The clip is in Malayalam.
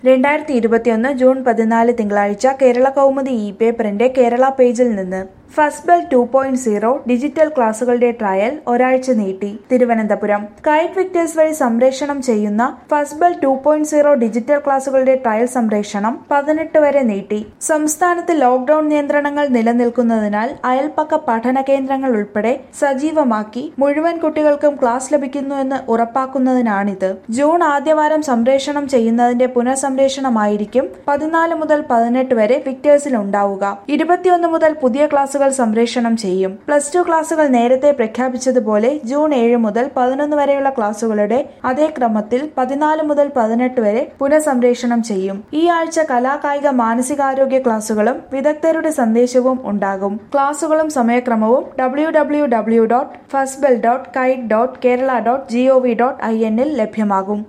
രണ്ടായിരത്തി ഇരുപത്തിയൊന്ന് ജൂൺ പതിനാല് തിങ്കളാഴ്ച കേരള കൗമുദി ഇ പേപ്പറിന്റെ കേരള പേജിൽ നിന്ന് first bell two point zero digital ക്ലാസുകളുടെ ട്രയൽ ഒരാഴ്ച നീട്ടി തിരുവനന്തപുരം കൈറ്റ് വിക്ടേഴ്സ് വഴി സംപ്രേഷണം ചെയ്യുന്ന first bell two point zero digital ക്ലാസുകളുടെ ട്രയൽ സംപ്രേഷണം പതിനെട്ട് വരെ നീട്ടി സംസ്ഥാനത്ത് ലോക്ഡൌൺ നിയന്ത്രണങ്ങൾ നിലനിൽക്കുന്നതിനാൽ അയൽപ്പക്ക പഠന കേന്ദ്രങ്ങൾ ഉൾപ്പെടെ സജീവമാക്കി മുഴുവൻ കുട്ടികൾക്കും ക്ലാസ് ലഭിക്കുന്നുവെന്ന് ഉറപ്പാക്കുന്നതിനാണിത് ജൂൺ ആദ്യവാരം സംപ്രേഷണം ചെയ്യുന്നതിന്റെ പുനഃസംപ്രേഷണമായിരിക്കും പതിനാല് മുതൽ പതിനെട്ട് വരെ വിക്ടേഴ്സിൽ ഉണ്ടാവുക ഇരുപത്തിയൊന്ന് മുതൽ പുതിയ ക്ലാസുകൾ സംപ്രേഷണം ചെയ്യും പ്ലസ് ടു ക്ലാസുകൾ നേരത്തെ പ്രഖ്യാപിച്ചതുപോലെ ജൂൺ ഏഴ് മുതൽ പതിനൊന്ന് വരെയുള്ള ക്ലാസുകളുടെ അതേ ക്രമത്തിൽ പതിനാല് മുതൽ പതിനെട്ട് വരെ പുനഃസംപ്രേഷണം ചെയ്യും ഈ ആഴ്ച കലാകായിക മാനസികാരോഗ്യ ക്ലാസുകളും വിദഗ്ധരുടെ സന്ദേശവും ഉണ്ടാകും ക്ലാസുകളും സമയക്രമവും W W W dot first bell dot KITE dot Kerala dot gov dot I എന്നിൽ ലഭ്യമാകും